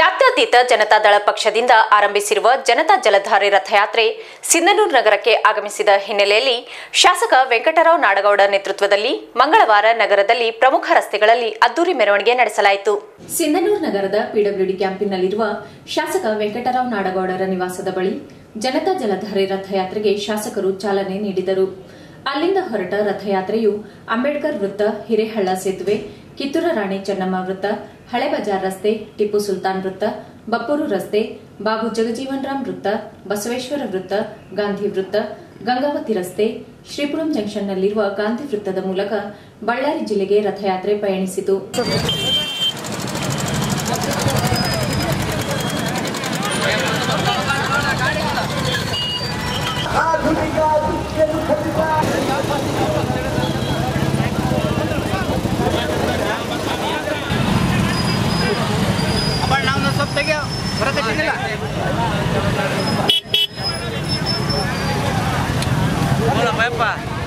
ಜಾತ್ಯತೀತ ಜನತಾದಳ ಪಕ್ಷದಿಂದ ಆರಂಭಿಸಿರುವ ಜನತಾ ಜಲಧಾರೆ ರಥಯಾತ್ರೆ ಸಿಂಧನೂರು ನಗರಕ್ಕೆ ಆಗಮಿಸಿದ ಹಿನ್ನೆಲೆಯಲ್ಲಿ ಶಾಸಕ ವೆಂಕಟರಾವ್ ನಾಡಗೌಡ ನೇತೃತ್ವದಲ್ಲಿ ಮಂಗಳವಾರ ನಗರದಲ್ಲಿ ಪ್ರಮುಖ ರಸ್ತೆಗಳಲ್ಲಿ ಅದ್ದೂರಿ ಮೆರವಣಿಗೆ ನಡೆಸಲಾಯಿತು ಸಿಂಧನೂರು ನಗರದ ಪಿಡಬ್ಲ್ಯೂಡಿ ಕ್ಯಾಂಪಿನಲ್ಲಿರುವ ಶಾಸಕ ವೆಂಕಟರಾವ್ ನಾಡಗೌಡರ ನಿವಾಸದ ಬಳಿ ಜನತಾ ಜಲಧಾರೆ ರಥಯಾತ್ರೆಗೆ ಶಾಸಕರು ಚಾಲನೆ ನೀಡಿದರು ಅಲ್ಲಿಂದ ಹೊರಟ ರಥಯಾತ್ರೆಯು ಅಂಬೇಡ್ಕರ್ ವೃತ್ತ ಹಿರೇಹಳ್ಳ ಸೇತುವೆ ಕಿತ್ತೂರ ರಾಣಿ ಚೆನ್ನಮ್ಮ ವೃತ್ತ ಹಳೆ ಬಜಾರ್ ರಸ್ತೆ ಟಿಪ್ಪು ಸುಲ್ತಾನ್ ವೃತ್ತ ಬಪ್ಪೂರು ರಸ್ತೆ ಬಾಬು ಜಗಜೀವನ್ ರಾಮ್ ವೃತ್ತ ಬಸವೇಶ್ವರ ವೃತ್ತ ಗಾಂಧಿ ವೃತ್ತ ಗಂಗಾವತಿ ರಸ್ತೆ ಶ್ರೀಪುರಂ ಜಂಕ್ಷನ್ನಲ್ಲಿರುವ ಗಾಂಧಿ ವೃತ್ತದ ಮೂಲಕ ಬಳ್ಳಾರಿ ಜಿಲ್ಲೆಗೆ ರಥಯಾತ್ರೆ ಪಯಣಿಸಿತು ಅಪ್ಪ ನಾವು ಸ್ವಲ್ಪ ತೆಗಿಯೋ ಹೊರತಕ್ಕಿಲ್ಲ ಅಪ್ಪ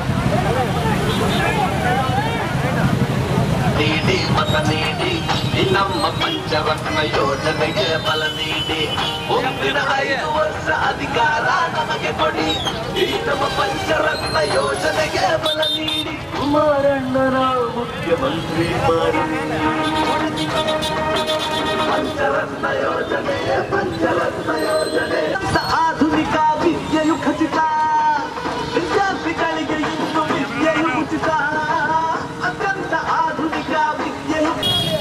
ನೀಡಿ ಮತ ನೀಡಿ ಈ ನಮ್ಮ ಪಂಚರತ್ನ ಯೋಜನೆಗೆ ಬಲ ನೀಡಿ ಮುಂದಿನ ಐದು ವರ್ಷ ಅಧಿಕಾರ ನಮಗೆ ಕೊಡಿ ಈ ನಮ್ಮ ಪಂಚರತ್ನ ಯೋಜನೆಗೆ ಬಲ ನೀಡಿ ಕುಮಾರಣ್ಣನ ಮುಖ್ಯಮಂತ್ರಿ ಮಾಡಿ ಪಂಚರತ್ನ ಯೋಜನೆ ಪಂಚರತ್ನ ಯೋಜನೆ ಆಧುನಿಕ ವಿದ್ಯೆಯು ಖಚಿತ ವಿದ್ಯಾರ್ಥಿಗಳಿಗೆ ಇನ್ನು ವಿದ್ಯೆಯು ಉಚಿತ ಅತ್ಯಂತ ಆಧುನಿಕ ವಿದ್ಯೆಯು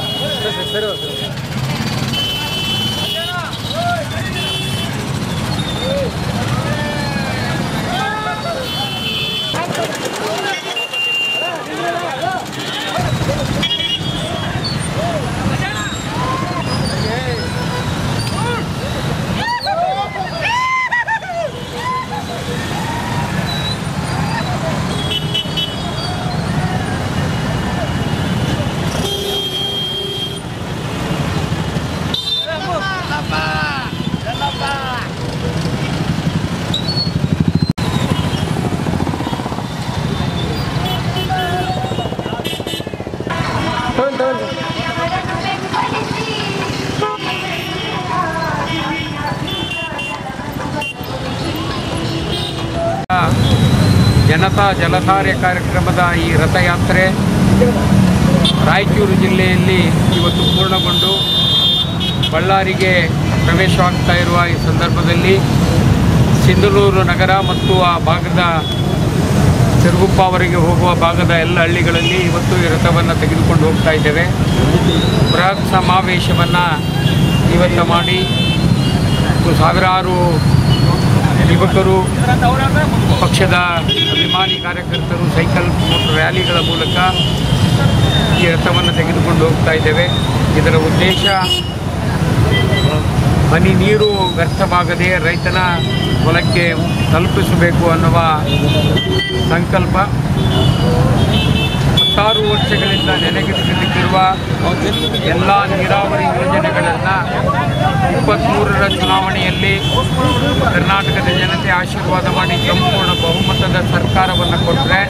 ಜನತಾ ಜಲಧಾರೆ ಕಾರ್ಯಕ್ರಮದ ಈ ರಥಯಾತ್ರೆ ರಾಯಚೂರು ಜಿಲ್ಲೆಯಲ್ಲಿ ಇವತ್ತು ಪೂರ್ಣಗೊಂಡು ಬಳ್ಳಾರಿಗೆ ಪ್ರವೇಶವಾಗ್ತಾ ಇರುವ ಈ ಸಂದರ್ಭದಲ್ಲಿ ಸಿಂಧನೂರು ನಗರ ಮತ್ತು ಆ ಭಾಗದ ಸಿರುಗುಪ್ಪವರೆಗೆ ಹೋಗುವ ಭಾಗದ ಎಲ್ಲ ಹಳ್ಳಿಗಳಲ್ಲಿ ಇವತ್ತು ಈ ರಥವನ್ನು ತೆಗೆದುಕೊಂಡು ಹೋಗ್ತಾ ಇದ್ದೇವೆ ಬೃಹತ್ ಸಮಾವೇಶವನ್ನು ಇವತ್ತು ಮಾಡಿ ಸಾವಿರಾರು ಯುವಕರು ಪಕ್ಷದ ಅಭಿಮಾನಿ ಕಾರ್ಯಕರ್ತರು ಸೈಕಲ್ ಮೋಟರ್ ರ್ಯಾಲಿಗಳ ಮೂಲಕ ಈ ರಥವನ್ನು ತೆಗೆದುಕೊಂಡು ಹೋಗ್ತಾ ಇದ್ದೇವೆ ಇದರ ಉದ್ದೇಶ ಹನಿ ನೀರು ವ್ಯರ್ಥವಾಗದೆ ರೈತನ ಹೊಲಕ್ಕೆ ತಲುಪಿಸಬೇಕು ಅನ್ನುವ ಸಂಕಲ್ಪ ಹತ್ತಾರು ವರ್ಷಗಳಿಂದ ನೆನೆಗುದಿರುವ ಎಲ್ಲ ನೀರಾವರಿ ಯೋಜನೆಗಳನ್ನು ಇಪ್ಪತ್ತ್ಮೂರರ ಚುನಾವಣೆಯಲ್ಲಿ ಕರ್ನಾಟಕದ ಜನತೆ ಆಶೀರ್ವಾದ ಮಾಡಿ ಸಂಪೂರ್ಣ ಬಹುಮತದ ಸರ್ಕಾರವನ್ನು ಕೊಟ್ಟರೆ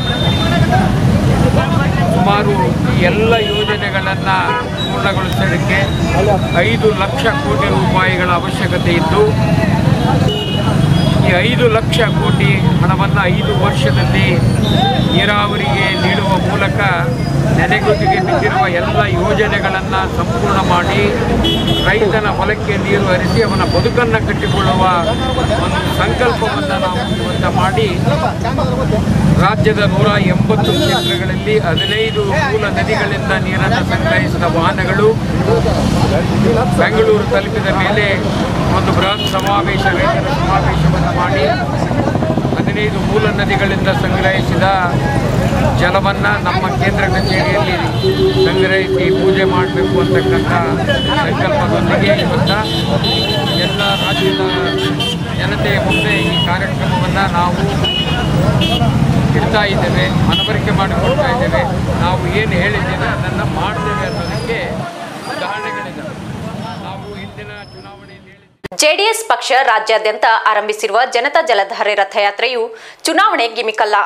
ಸುಮಾರು ಈ ಎಲ್ಲ ಯೋಜನೆಗಳನ್ನು ಪೂರ್ಣಗೊಳಿಸಲಿಕ್ಕೆ ಐದು ಲಕ್ಷ ಕೋಟಿ ರೂಪಾಯಿಗಳ ಅವಶ್ಯಕತೆ ಇದ್ದು ಈ ಐದು ಲಕ್ಷ ಕೋಟಿ ಹಣವನ್ನು ಐದು ವರ್ಷದಲ್ಲಿ ನೀರಾವರಿಗೆ ನೀಡುವ ಮೂಲಕ ನೆನೆಗುದಿಗೆ ಬಿದ್ದಿರುವ ಎಲ್ಲ ಯೋಜನೆಗಳನ್ನು ಸಂಪೂರ್ಣ ಮಾಡಿ ರೈತನ ಹೊಲಕ್ಕೆ ನೀರು ಹರಿಸಿ ಅವನ ಬದುಕನ್ನು ಕಟ್ಟಿಕೊಳ್ಳುವ ಒಂದು ಸಂಕಲ್ಪವನ್ನು ನಾವು ಇವತ್ತು ಮಾಡಿ ರಾಜ್ಯದ ನೂರ ಎಂಬತ್ತು ಕ್ಷೇತ್ರಗಳಲ್ಲಿ ಹದಿನೈದು ಮೂಲ ನದಿಗಳಿಂದ ನೀರನ್ನು ಸಂಗ್ರಹಿಸಿದ ವಾಹನಗಳು ಬೆಂಗಳೂರು ತಲುಪಿದ ಮೇಲೆ ಒಂದು ಬೃಹತ್ ಸಮಾವೇಶ ರೈತರ ಸಮಾವೇಶವನ್ನು ಮಾಡಿ ಹದಿನೈದು ಮೂಲ ನದಿಗಳಿಂದ ಸಂಗ್ರಹಿಸಿದ ಜಲವನ್ನು ನಮ್ಮ ಕೇಂದ್ರ ಕಚೇರಿಯಲ್ಲಿ ಸಂಗ್ರಹಿಸಿ ಪೂಜೆ ಮಾಡಬೇಕು ಅಂತಕ್ಕಂಥ ಸಂಕಲ್ಪದೊಂದಿಗೆ ಇವತ್ತ ಎಲ್ಲ ರಾಜ್ಯದ ಜನತೆಯ ಮುಂದೆ ಈ ಕಾರ್ಯಕ್ರಮವನ್ನು ನಾವು ಇಡ್ತಾ ಇದ್ದೇವೆ ಮನವರಿಕೆ ಮಾಡಿಕೊಡ್ತಾ ಇದ್ದೇವೆ ನಾವು ಏನು ಹೇಳಿದ್ದೇವೆ ಅದನ್ನು ಮಾಡ್ತೇವೆ ಅನ್ನೋದಕ್ಕೆ ಉದಾಹರಣೆಗಳಿದ್ದಾವೆ ನಾವು ಹಿಂದಿನ ಚುನಾವಣೆಯಲ್ಲಿ ಹೇಳಿದ್ದೇವೆ ಜೆಡಿಎಸ್ ಪಕ್ಷ ರಾಜ್ಯಾದ್ಯಂತ ಆರಂಭಿಸಿರುವ ಜನತಾ ಜಲಧಾರೆ ರಥಯಾತ್ರೆಯು ಚುನಾವಣೆ ಗಿಮಿಕಲ್ಲ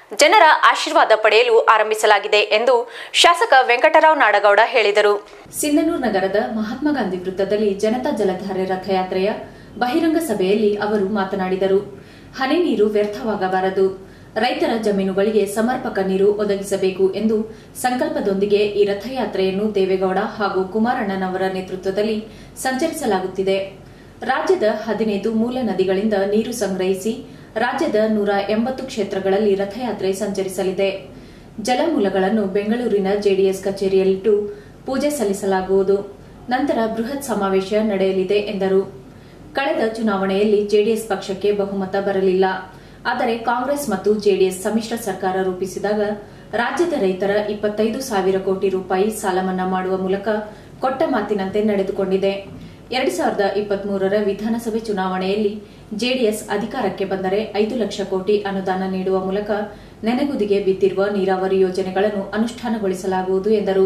ಜನರ ಆಶೀರ್ವಾದ ಪಡೆಯಲು ಆರಂಭಿಸಲಾಗಿದೆ ಎಂದು ಶಾಸಕ ವೆಂಕಟರಾವ್ ನಾಡಗೌಡ ಹೇಳಿದರು ಸಿಂಧನೂರು ನಗರದ ಮಹಾತ್ಮ ಗಾಂಧಿ ವೃತ್ತದಲ್ಲಿ ಜನತಾ ಜಲಧಾರೆ ರಥಯಾತ್ರೆಯ ಬಹಿರಂಗ ಸಭೆಯಲ್ಲಿ ಅವರು ಮಾತನಾಡಿದರು ಹನಿ ನೀರು ವ್ಯರ್ಥವಾಗಬಾರದು ರೈತರ ಜಮೀನುಗಳಿಗೆ ಸಮರ್ಪಕ ನೀರು ಒದಗಿಸಬೇಕು ಎಂದು ಸಂಕಲ್ಪದೊಂದಿಗೆ ಈ ರಥಯಾತ್ರೆಯನ್ನು ದೇವೇಗೌಡ ಹಾಗೂ ಕುಮಾರಣ್ಣನವರ ನೇತೃತ್ವದಲ್ಲಿ ಸಂಚರಿಸಲಾಗುತ್ತಿದೆ ರಾಜ್ಯದ ಹದಿನೈದು ಮೂಲ ನದಿಗಳಿಂದ ನೀರು ಸಂಗ್ರಹಿಸಿ ರಾಜ್ಯದ ನೂರ ಎಂಬತ್ತು ಕ್ಷೇತ್ರಗಳಲ್ಲಿ ರಥಯಾತ್ರೆ ಸಂಚರಿಸಲಿದೆ ಜಲಮೂಲಗಳನ್ನು ಬೆಂಗಳೂರಿನ ಜೆಡಿಎಸ್ ಕಚೇರಿಯಲ್ಲಿಟ್ಟು ಪೂಜೆ ಸಲ್ಲಿಸಲಾಗುವುದು ನಂತರ ಬೃಹತ್ ಸಮಾವೇಶ ನಡೆಯಲಿದೆ ಎಂದರು ಕಳೆದ ಚುನಾವಣೆಯಲ್ಲಿ ಜೆಡಿಎಸ್ ಪಕ್ಷಕ್ಕೆ ಬಹುಮತ ಬರಲಿಲ್ಲ ಆದರೆ ಕಾಂಗ್ರೆಸ್ ಮತ್ತು ಜೆಡಿಎಸ್ ಸಮ್ಮಿಶ್ರ ಸರ್ಕಾರ ರೂಪಿಸಿದಾಗ ರಾಜ್ಯದ ರೈತರ ಇಪ್ಪತ್ತೈದು ಸಾವಿರ ಕೋಟಿ ರೂಪಾಯಿ ಸಾಲ ಮನ್ನಾ ಮಾಡುವ ಮೂಲಕ ಕೊಟ್ಟ ಮಾತಿನಂತೆ ನಡೆದುಕೊಂಡಿದೆ ಎರಡು ಸಾವಿರದ ಇಪ್ಪತ್ಮೂರರ ವಿಧಾನಸಭೆ ಚುನಾವಣೆಯಲ್ಲಿ ಜೆಡಿಎಸ್ ಅಧಿಕಾರಕ್ಕೆ ಬಂದರೆ ಐದು ಲಕ್ಷ ಕೋಟಿ ಅನುದಾನ ನೀಡುವ ಮೂಲಕ ನೆನೆಗುದಿಗೆ ಬಿದ್ದಿರುವ ನೀರಾವರಿ ಯೋಜನೆಗಳನ್ನು ಅನುಷ್ಠಾನಗೊಳಿಸಲಾಗುವುದು ಎಂದರು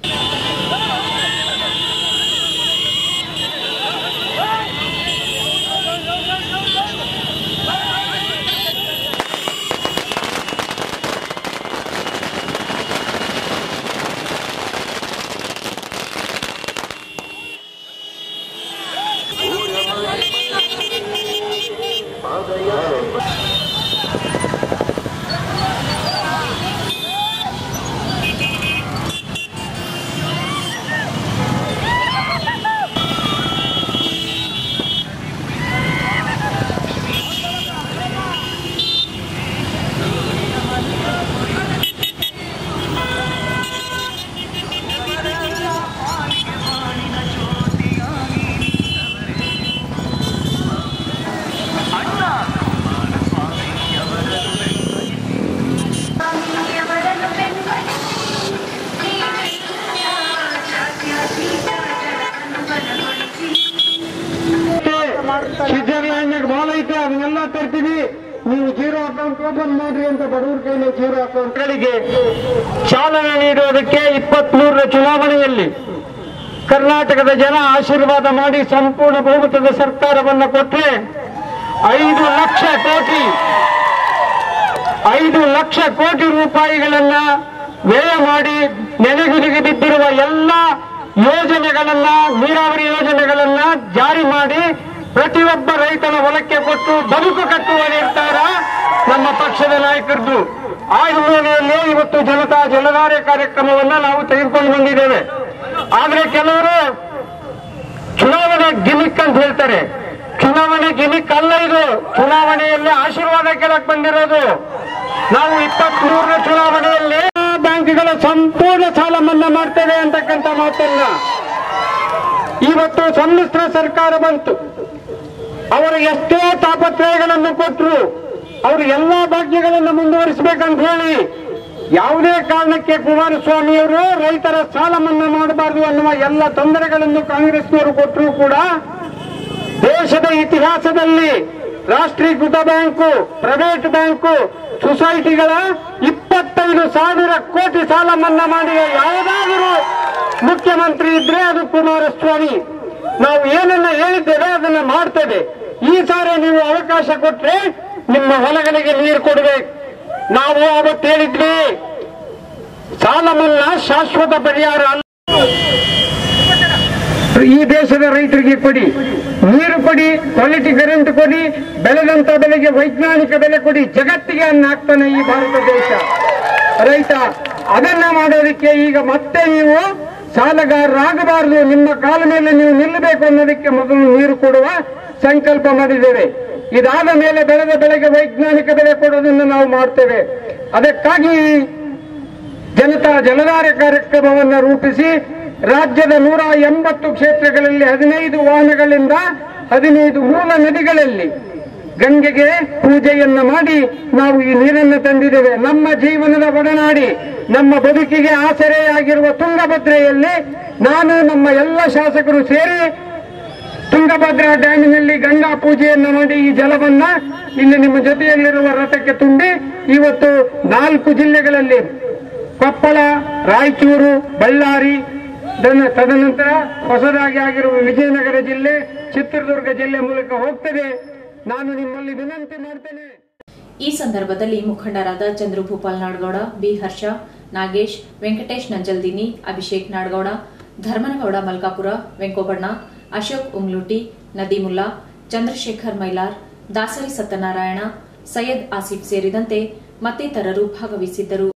ಸ್ವಿಟ್ಜರ್ಲ್ಯಾಂಡ್ ಭಾಳ ಐತೆ ಅದನ್ನೆಲ್ಲ ತರ್ತೀವಿ ನೀವು ಜೀರೋ ಅಕೌಂಟ್ ಓಪನ್ ಮಾಡ್ರಿ ಅಂತ ಬಡವ್ರ ಕೈಲಿ ಜೀರೋ ಅಕೌಂಟ್ಗಳಿಗೆ ಚಾಲನೆ ನೀಡುವುದಕ್ಕೆ ಇಪ್ಪತ್ಮೂರರ ಚುನಾವಣೆಯಲ್ಲಿ ಕರ್ನಾಟಕದ ಜನ ಆಶೀರ್ವಾದ ಮಾಡಿ ಸಂಪೂರ್ಣ ಬಹುಮತದ ಸರ್ಕಾರವನ್ನು ಕೊಟ್ಟರೆ ಐದು ಲಕ್ಷ ಕೋಟಿ ಐದು ಲಕ್ಷ ಕೋಟಿ ರೂಪಾಯಿಗಳನ್ನ ವ್ಯಯ ಮಾಡಿ ನೆನೆಗುದಿಗೆ ಬಿದ್ದಿರುವ ಎಲ್ಲ ಯೋಜನೆಗಳನ್ನ ನೀರಾವರಿ ಯೋಜನೆಗಳನ್ನ ಜಾರಿ ಮಾಡಿ ಪ್ರತಿಯೊಬ್ಬ ರೈತನ ಹೊಲಕ್ಕೆ ಕೊಟ್ಟು ಬದುಕು ಕಟ್ಟುವ ನಿರ್ಧಾರ ನಮ್ಮ ಪಕ್ಷದ ನಾಯಕರದ್ದು ಆ ಹಿನ್ನೆಲೆಯಲ್ಲಿ ಇವತ್ತು ಜನತಾ ಜಲಧಾರೆ ಕಾರ್ಯಕ್ರಮವನ್ನ ನಾವು ತೆಗೆದುಕೊಂಡು ಬಂದಿದ್ದೇವೆ ಆದ್ರೆ ಕೆಲವರು ಚುನಾವಣೆ ಗಿಮಿಕ್ ಅಂತ ಹೇಳ್ತಾರೆ ಚುನಾವಣೆ ಗಿಮಿಕ್ ಅಲ್ಲ ಇದು ಚುನಾವಣೆಯಲ್ಲಿ ಆಶೀರ್ವಾದ ಕೇಳಕ್ ಬಂದಿರೋದು ನಾವು ಇಪ್ಪತ್ತ್ ಮೂರನೇ ಚುನಾವಣೆಯಲ್ಲಿ ಬ್ಯಾಂಕ್ಗಳ ಸಂಪೂರ್ಣ ಸಾಲ ಮನ್ನಾ ಮಾಡ್ತೇವೆ ಅಂತಕ್ಕಂಥ ಮಾತನ್ನ ಇವತ್ತು ಸಮ್ಮಿಶ್ರ ಸರ್ಕಾರ ಬಂತು ಅವರು ಎಷ್ಟೇ ತಾಪತ್ರಯಗಳನ್ನು ಕೊಟ್ಟರು ಅವರು ಎಲ್ಲಾ ಭಾಗ್ಯಗಳನ್ನು ಮುಂದುವರಿಸಬೇಕಂತ ಹೇಳಿ ಯಾವುದೇ ಕಾರಣಕ್ಕೆ ಕುಮಾರಸ್ವಾಮಿಯವರು ರೈತರ ಸಾಲ ಮನ್ನಾ ಮಾಡಬಾರದು ಅನ್ನುವ ಎಲ್ಲ ತೊಂದರೆಗಳನ್ನು ಕಾಂಗ್ರೆಸ್ನವರು ಕೊಟ್ಟರು ಕೂಡ ದೇಶದ ಇತಿಹಾಸದಲ್ಲಿ ರಾಷ್ಟ್ರೀಕೃತ ಬ್ಯಾಂಕು ಪ್ರೈವೇಟ್ ಬ್ಯಾಂಕು ಸೊಸೈಟಿಗಳ ಇಪ್ಪತ್ತೈದು ಸಾವಿರ ಕೋಟಿ ಸಾಲ ಮನ್ನಾ ಮಾಡಿ ಯಾವುದಾದರೂ ಮುಖ್ಯಮಂತ್ರಿ ಇದ್ರೆ ಅದು ಕುಮಾರಸ್ವಾಮಿ ನಾವು ಏನನ್ನ ಹೇಳಿದ್ದೇವೆ ಅದನ್ನ ಮಾಡ್ತೇವೆ ಈ ಸಾರಿ ನೀವು ಅವಕಾಶ ಕೊಟ್ರೆ ನಿಮ್ಮ ಹೊಲಗಳಿಗೆ ನೀರು ಕೊಡಬೇಕು ನಾವು ಅವತ್ತು ಹೇಳಿದ್ವಿ ಸಾಲ ಮನ್ನಾ ಶಾಶ್ವತ ಪರಿಹಾರ ಅಲ್ಲ ಈ ದೇಶದ ರೈತರಿಗೆ ಕೊಡಿ ನೀರು ಕೊಡಿ ಕ್ವಾಲಿಟಿ ಕರೆಂಟ್ ಕೊಡಿ ಬೆಳೆದಂತ ಬೆಲೆಗೆ ವೈಜ್ಞಾನಿಕ ಬೆಲೆ ಕೊಡಿ ಜಗತ್ತಿಗೆ ಅನ್ನ ಹಾಕ್ತಾನೆ ಈ ಭಾರತ ದೇಶ ರೈತ ಅದನ್ನ ಮಾಡೋದಕ್ಕೆ ಈಗ ಮತ್ತೆ ನೀವು ಸಾಲಗಾರರಾಗಬಾರದು ನಿಮ್ಮ ಕಾಲ ಮೇಲೆ ನೀವು ನಿಲ್ಲಬೇಕು ಅನ್ನೋದಕ್ಕೆ ಮೊದಲು ನೀರು ಕೊಡುವ ಸಂಕಲ್ಪ ಮಾಡಿದ್ದೇವೆ ಇದಾದ ಮೇಲೆ ಬೆಳೆದ ಬೆಳೆಗೆ ವೈಜ್ಞಾನಿಕ ಬೆಲೆ ಕೊಡೋದನ್ನು ನಾವು ಮಾಡ್ತೇವೆ ಅದಕ್ಕಾಗಿ ಜನತಾ ಜಲಧಾರೆ ಕಾರ್ಯಕ್ರಮವನ್ನು ರೂಪಿಸಿ ರಾಜ್ಯದ ನೂರ ಎಂಬತ್ತು ಕ್ಷೇತ್ರಗಳಲ್ಲಿ ಹದಿನೈದು ವಾಹನಗಳಿಂದ ಹದಿನೈದು ಮೂಲ ನದಿಗಳಲ್ಲಿ ಗಂಗೆಗೆ ಪೂಜೆಯನ್ನ ಮಾಡಿ ನಾವು ಈ ನೀರನ್ನು ತಂದಿದ್ದೇವೆ ನಮ್ಮ ಜೀವನದ ಒಡನಾಡಿ ನಮ್ಮ ಬದುಕಿಗೆ ಆಸರೆಯಾಗಿರುವ ತುಂಗಭದ್ರೆಯಲ್ಲಿ ನಾನು ನಮ್ಮ ಎಲ್ಲ ಶಾಸಕರು ಸೇರಿ ತುಂಗಭದ್ರಾ ಡ್ಯಾಮಿನಲ್ಲಿ ಗಂಗಾ ಪೂಜೆಯನ್ನ ಮಾಡಿ ಈ ಜಲವನ್ನ ಇಲ್ಲಿ ನಿಮ್ಮ ಜೊತೆಯಲ್ಲಿರುವ ರಥಕ್ಕೆ ತುಂಬಿ ಇವತ್ತು ನಾಲ್ಕು ಜಿಲ್ಲೆಗಳಲ್ಲಿ ಕೊಪ್ಪಳ ರಾಯಚೂರು ಬಳ್ಳಾರಿ ದನ- ತದನಂತರ ಹೊಸದಾಗಿ ಆಗಿರುವ ವಿಜಯನಗರ ಜಿಲ್ಲೆ ಚಿತ್ರದುರ್ಗ ಜಿಲ್ಲೆ ಮೂಲಕ ಹೋಗ್ತದೆ ನಾನು ನಿಮ್ಮಲ್ಲಿ ವಿನಂತಿ ಮಾಡ್ತೇನೆ ಈ ಸಂದರ್ಭದಲ್ಲಿ ಮುಖಂಡರಾದ ಚಂದ್ರಭೂಪಾಲ್ ನಾಡಗೌಡ ಬಿ ಹರ್ಷ ನಾಗೇಶ್ ವೆಂಕಟೇಶ್ ನಂಜಲ್ದಿನಿ ಅಭಿಷೇಕ್ ನಾಡಗೌಡ ಧರ್ಮನಗೌಡ ಮಲ್ಕಾಪುರ ವೆಂಕೋಬಣ್ಣ ಅಶೋಕ್ ಉಮ್ಲುಟಿ ನದೀಮುಲ್ಲಾ ಚಂದ್ರಶೇಖರ್ ಮೈಲಾರ್ ದಾಸರಿ ಸತ್ಯನಾರಾಯಣ ಸೈಯದ್ ಆಸಿಫ್ ಸೇರಿದಂತೆ ಮತ್ತಿತರರು ಭಾಗವಹಿಸಿದ್ದರು